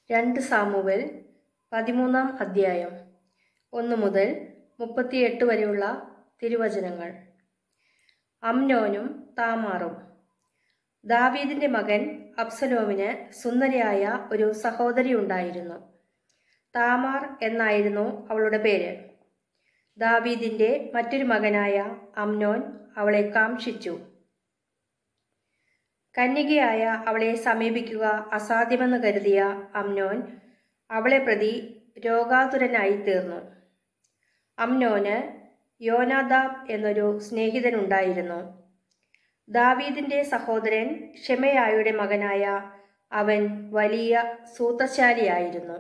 രണ്ട് സാമുവൽ പതിമൂന്നാം അധ്യായം ഒന്ന് മുതൽ മുപ്പത്തിയെട്ട് വരെയുള്ള തിരുവചനങ്ങൾ അമ്നോനും താമാറും ദാവീദിന്റെ മകൻ അബ്സലോമിന് സുന്ദരിയായ ഒരു സഹോദരി ഉണ്ടായിരുന്നു താമാർ എന്നായിരുന്നു അവളുടെ പേര് ദാവീദിന്റെ മറ്റൊരു മകനായ അമ്നോൻ അവളെ കാംക്ഷിച്ചു കന്യകയായ അവളെ സമീപിക്കുക അസാധ്യമെന്ന് കരുതിയ അമ്നോൻ അവളെ പ്രതി രോഗാതുരനായി തീർന്നു അമ്നോന് യോനാദാബ് എന്നൊരു സ്നേഹിതനുണ്ടായിരുന്നു ദാവീദിന്റെ സഹോദരൻ ഷെമയായുടെ മകനായ അവൻ വലിയ സൂത്രശാലിയായിരുന്നു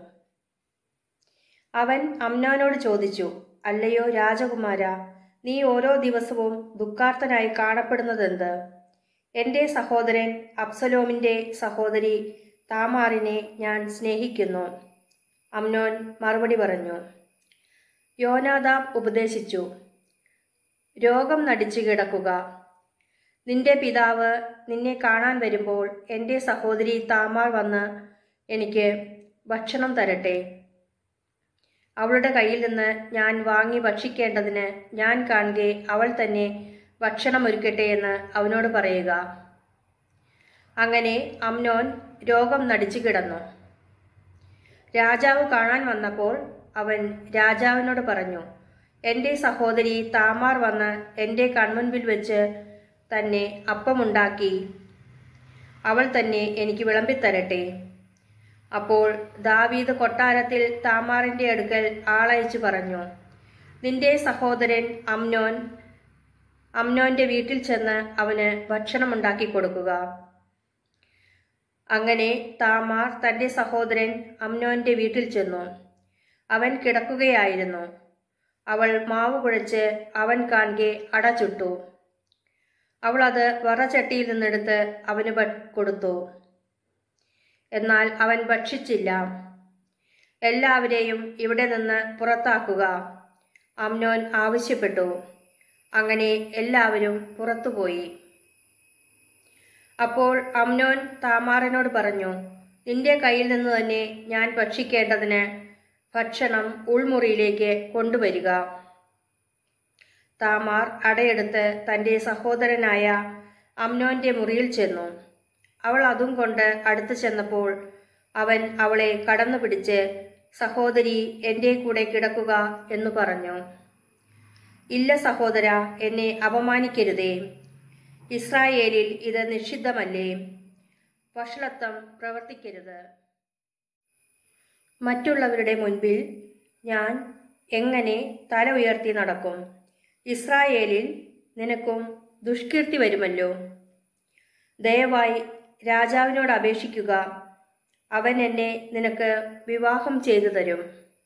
അവൻ അമ്നോനോട് ചോദിച്ചു അല്ലയോ രാജകുമാര നീ ഓരോ ദിവസവും ദുഃഖാർത്ഥനായി കാണപ്പെടുന്നതെന്ത് എൻ്റെ സഹോദരൻ അബ്സലോമിൻ്റെ സഹോദരി താമാറിനെ ഞാൻ സ്നേഹിക്കുന്നു അമ്നോൻ മറുപടി പറഞ്ഞു യോനാദാബ് ഉപദേശിച്ചു രോഗം നടിച്ചു കിടക്കുക നിന്റെ പിതാവ് നിന്നെ കാണാൻ വരുമ്പോൾ എൻ്റെ സഹോദരി താമാർ വന്ന് എനിക്ക് ഭക്ഷണം തരട്ടെ അവളുടെ കയ്യിൽ നിന്ന് ഞാൻ വാങ്ങി ഭക്ഷിക്കേണ്ടതിന് ഞാൻ കാണുകെ അവൾ തന്നെ ഭക്ഷണം ഒരുക്കട്ടെ എന്ന് അവനോട് പറയുക അങ്ങനെ അമ്നോൻ രോഗം നടിച്ചു കിടന്നു രാജാവ് കാണാൻ വന്നപ്പോൾ അവൻ രാജാവിനോട് പറഞ്ഞു എൻ്റെ സഹോദരി താമാർ വന്ന് എൻ്റെ കൺമുൻപിൽ വെച്ച് തന്നെ അപ്പമുണ്ടാക്കി അവൾ തന്നെ എനിക്ക് വിളമ്പിത്തരട്ടെ അപ്പോൾ ദാവീദ് കൊട്ടാരത്തിൽ താമാറിൻ്റെ അടുക്കൽ ആളയച്ചു പറഞ്ഞു നിന്റെ സഹോദരൻ അമ്നോൻ അമ്നോന്റെ വീട്ടിൽ ചെന്ന് അവന് ഭക്ഷണമുണ്ടാക്കി കൊടുക്കുക അങ്ങനെ താമാർ തൻ്റെ സഹോദരൻ അമ്നോന്റെ വീട്ടിൽ ചെന്നു അവൻ കിടക്കുകയായിരുന്നു അവൾ മാവ് കുഴച്ച് അവൻ കാൺകെ അടച്ചുട്ടു അവൾ അത് വറചട്ടിയിൽ നിന്നെടുത്ത് അവന് കൊടുത്തു എന്നാൽ അവൻ ഭക്ഷിച്ചില്ല എല്ലാവരെയും ഇവിടെ നിന്ന് പുറത്താക്കുക അമ്നോൻ ആവശ്യപ്പെട്ടു അങ്ങനെ എല്ലാവരും പുറത്തുപോയി അപ്പോൾ അമ്നോൻ താമാറിനോട് പറഞ്ഞു നിന്റെ കയ്യിൽ നിന്ന് തന്നെ ഞാൻ ഭക്ഷിക്കേണ്ടതിന് ഭക്ഷണം ഉൾമുറിയിലേക്ക് കൊണ്ടുവരിക താമാർ അടയെടുത്ത് തൻ്റെ സഹോദരനായ അമ്നോന്റെ മുറിയിൽ ചെന്നു അവൾ അതും കൊണ്ട് അടുത്തു ചെന്നപ്പോൾ അവൻ അവളെ കടന്നു പിടിച്ച് സഹോദരി എൻ്റെ കൂടെ കിടക്കുക എന്ന് പറഞ്ഞു ഇല്ല സഹോദര എന്നെ അപമാനിക്കരുതേ ഇസ്രായേലിൽ ഇത് നിഷിദ്ധമല്ലേ വഷളത്വം പ്രവർത്തിക്കരുത് മറ്റുള്ളവരുടെ മുൻപിൽ ഞാൻ എങ്ങനെ തല ഉയർത്തി നടക്കും ഇസ്രായേലിൽ നിനക്കും ദുഷ്കീർത്തി വരുമല്ലോ ദയവായി രാജാവിനോട് അപേക്ഷിക്കുക അവൻ എന്നെ നിനക്ക് വിവാഹം ചെയ്തു തരും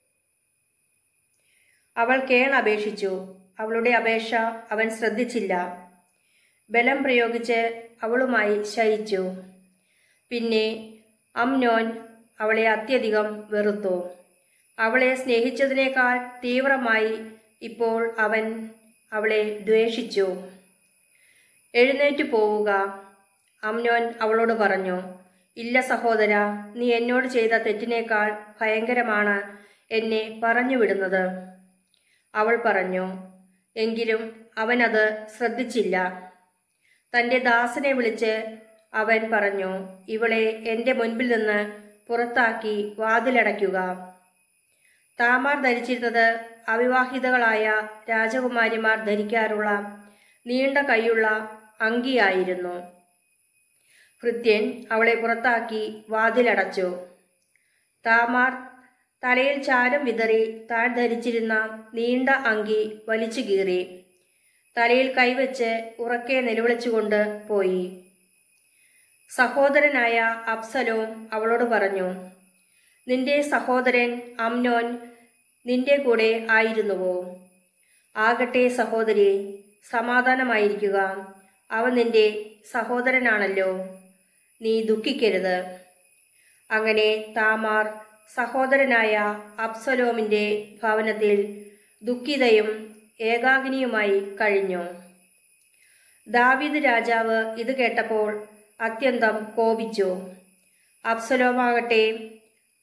അവൾ കേണപേക്ഷിച്ചു അവളുടെ അപേക്ഷ അവൻ ശ്രദ്ധിച്ചില്ല ബലം പ്രയോഗിച്ച് അവളുമായി ശയിച്ചു പിന്നെ അമ്നോൻ അവളെ അത്യധികം വെറുത്തു അവളെ സ്നേഹിച്ചതിനേക്കാൾ തീവ്രമായി ഇപ്പോൾ അവൻ അവളെ ദ്വേഷിച്ചു എഴുന്നേറ്റു പോവുക അമ്നോൻ അവളോട് പറഞ്ഞു ഇല്ല സഹോദര നീ എന്നോട് ചെയ്ത തെറ്റിനേക്കാൾ ഭയങ്കരമാണ് എന്നെ പറഞ്ഞു വിടുന്നത് അവൾ പറഞ്ഞു എങ്കിലും അവനത് ശ്രദ്ധിച്ചില്ല തൻ്റെ ദാസനെ വിളിച്ച് അവൻ പറഞ്ഞു ഇവളെ എൻ്റെ മുൻപിൽ നിന്ന് പുറത്താക്കി വാതിലടയ്ക്കുക താമാർ ധരിച്ചിരുന്നത് അവിവാഹിതകളായ രാജകുമാരിമാർ ധരിക്കാറുള്ള നീണ്ട കൈയുള്ള അങ്കിയായിരുന്നു ഭൃത്യൻ അവളെ പുറത്താക്കി വാതിലടച്ചു താമാർ തലയിൽ ചാരം വിതറി താൻ ധരിച്ചിരുന്ന നീണ്ട അങ്കി വലിച്ചു കീറി തലയിൽ കൈവച്ച് ഉറക്കെ നിലവിളിച്ചുകൊണ്ട് പോയി സഹോദരനായ അബ്സലോം അവളോട് പറഞ്ഞു നിന്റെ സഹോദരൻ അമ്നോൻ നിന്റെ കൂടെ ആയിരുന്നുവോ ആകട്ടെ സഹോദരി സമാധാനമായിരിക്കുക അവൻ നിന്റെ സഹോദരനാണല്ലോ നീ ദുഃഖിക്കരുത് അങ്ങനെ താമാർ സഹോദരനായ അബ്സലോമിൻ്റെ ഭവനത്തിൽ ദുഃഖിതയും ഏകാഗ്നിയുമായി കഴിഞ്ഞു ദാവീദ് രാജാവ് ഇത് കേട്ടപ്പോൾ അത്യന്തം കോപിച്ചു അബ്സലോമാകട്ടെ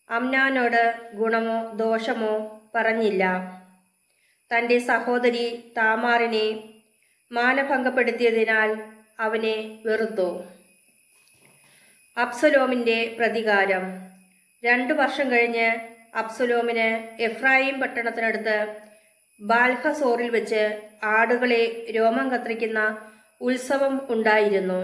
അമ്നാനോട് ഗുണമോ ദോഷമോ പറഞ്ഞില്ല തൻ്റെ സഹോദരി താമാറിനെ മാനഭംഗപ്പെടുത്തിയതിനാൽ അവനെ വെറുത്തു അബ്സലോമിൻ്റെ പ്രതികാരം രണ്ടു വർഷം കഴിഞ്ഞ് അബ്സലോമിന് എഫ്രായിം പട്ടണത്തിനടുത്ത് ബാൽഹസോറിൽ വെച്ച് ആടുകളെ രോമം കത്തിരിക്കുന്ന ഉത്സവം ഉണ്ടായിരുന്നു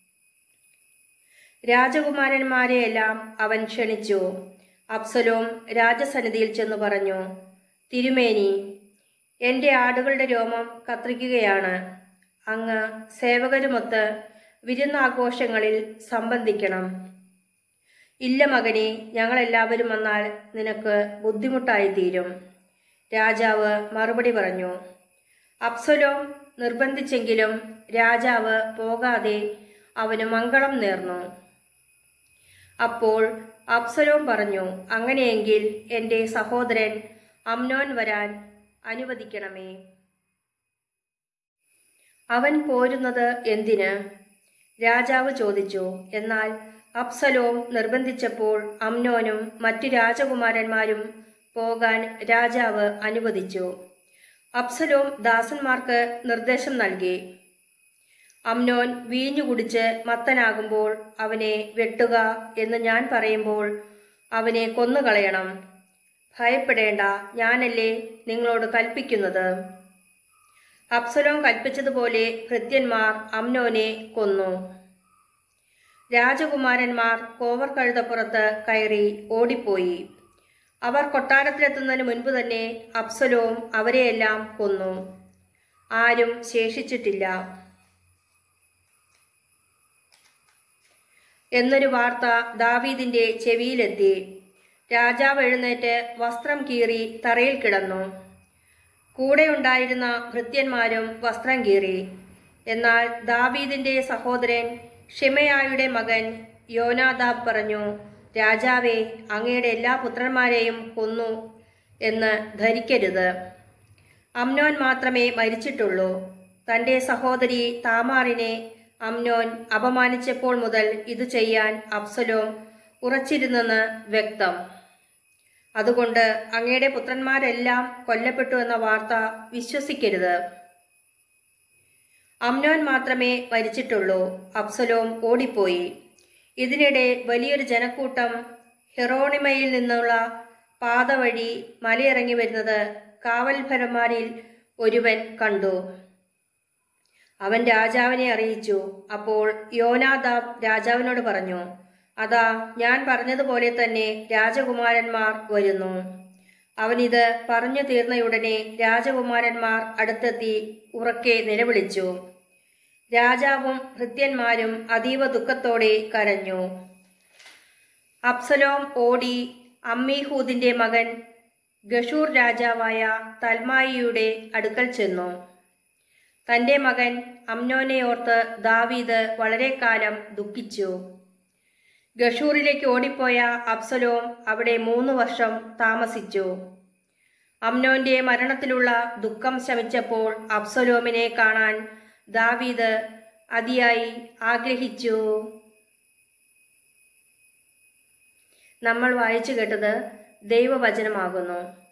രാജകുമാരന്മാരെയെല്ലാം അവൻ ക്ഷണിച്ചു അബ്സലോം രാജസന്നിധിയിൽ ചെന്ന് പറഞ്ഞു തിരുമേനി എൻ്റെ ആടുകളുടെ രോമം കത്തിരിക്കുകയാണ് അങ്ങ് സേവകരുമൊത്ത് വിരുന്നാഘോഷങ്ങളിൽ സംബന്ധിക്കണം ഇല്ല മകനെ ഞങ്ങളെല്ലാവരും വന്നാൽ നിനക്ക് ബുദ്ധിമുട്ടായിത്തീരും രാജാവ് മറുപടി പറഞ്ഞു അപ്സലോം നിർബന്ധിച്ചെങ്കിലും രാജാവ് പോകാതെ അവന് മംഗളം നേർന്നു അപ്പോൾ അപ്സലോം പറഞ്ഞു അങ്ങനെയെങ്കിൽ എൻ്റെ സഹോദരൻ അമ്നോൻ വരാൻ അനുവദിക്കണമേ അവൻ പോരുന്നത് എന്തിന് രാജാവ് ചോദിച്ചു എന്നാൽ അപ്സലോം നിർബന്ധിച്ചപ്പോൾ അമ്നോനും മറ്റു രാജകുമാരന്മാരും പോകാൻ രാജാവ് അനുവദിച്ചു അപ്സലോം ദാസന്മാർക്ക് നിർദ്ദേശം നൽകി അമ്നോൻ വീഞ്ഞു കുടിച്ച് മത്തനാകുമ്പോൾ അവനെ വെട്ടുക എന്ന് ഞാൻ പറയുമ്പോൾ അവനെ കൊന്നുകളയണം ഭയപ്പെടേണ്ട ഞാനല്ലേ നിങ്ങളോട് കൽപ്പിക്കുന്നത് അപ്സലോം കൽപ്പിച്ചതുപോലെ ഭൃത്യന്മാർ അമ്നോനെ കൊന്നു രാജകുമാരന്മാർ കോവർ കഴുതപ്പുറത്ത് കയറി ഓടിപ്പോയി അവർ കൊട്ടാരത്തിലെത്തുന്നതിന് മുൻപ് തന്നെ അപ്സലോം അവരെയെല്ലാം കൊന്നു ആരും ശേഷിച്ചിട്ടില്ല എന്നൊരു വാർത്ത ദാവീദിന്റെ ചെവിയിലെത്തി രാജാവ് എഴുന്നേറ്റ് വസ്ത്രം കീറി തറയിൽ കിടന്നു കൂടെയുണ്ടായിരുന്ന ഭൃത്യന്മാരും വസ്ത്രം കീറി എന്നാൽ ദാവീദിന്റെ സഹോദരൻ ഷിമയായുടെ മകൻ യോനാദാബ് പറഞ്ഞു രാജാവേ അങ്ങയുടെ എല്ലാ പുത്രന്മാരെയും കൊന്നു എന്ന് ധരിക്കരുത് അമ്നോൻ മാത്രമേ മരിച്ചിട്ടുള്ളൂ തൻ്റെ സഹോദരി താമാറിനെ അമ്നോൻ അപമാനിച്ചപ്പോൾ മുതൽ ഇത് ചെയ്യാൻ അബ്സലോം ഉറച്ചിരുന്നെന്ന് വ്യക്തം അതുകൊണ്ട് അങ്ങയുടെ പുത്രന്മാരെല്ലാം കൊല്ലപ്പെട്ടു എന്ന വാർത്ത വിശ്വസിക്കരുത് അമ്നോൻ മാത്രമേ മരിച്ചിട്ടുള്ളൂ അബ്സലോം ഓടിപ്പോയി ഇതിനിടെ വലിയൊരു ജനക്കൂട്ടം ഹെറോണിമയിൽ നിന്നുള്ള പാത വഴി മലയിറങ്ങി വരുന്നത് കാവൽഭരന്മാരിൽ ഒരുവൻ കണ്ടു അവൻ രാജാവിനെ അറിയിച്ചു അപ്പോൾ യോനാദാബ് രാജാവിനോട് പറഞ്ഞു അതാ ഞാൻ പറഞ്ഞതുപോലെ തന്നെ രാജകുമാരന്മാർ വരുന്നു അവനിത് പറഞ്ഞു തീർന്നയുടനെ രാജകുമാരന്മാർ അടുത്തെത്തി ഉറക്കെ നിലവിളിച്ചു രാജാവും ഭൃത്യന്മാരും അതീവ ദുഃഖത്തോടെ കരഞ്ഞു അബ്സലോം ഓടി അമ്മീഹൂദിന്റെ മകൻ ഗഷൂർ രാജാവായ തൽമായിയുടെ അടുക്കൽ ചെന്നു തന്റെ മകൻ അമ്നോനെ ഓർത്ത് ദാവീദ് വളരെ കാലം ദുഃഖിച്ചു ഗഷൂറിലേക്ക് ഓടിപ്പോയ അബ്സലോം അവിടെ മൂന്ന് വർഷം താമസിച്ചു അമ്നോന്റെ മരണത്തിലുള്ള ദുഃഖം ശമിച്ചപ്പോൾ അബ്സലോമിനെ കാണാൻ ദാവീദ് അതിയായി ആഗ്രഹിച്ചു നമ്മൾ വായിച്ചു കേട്ടത് ദൈവവചനമാകുന്നു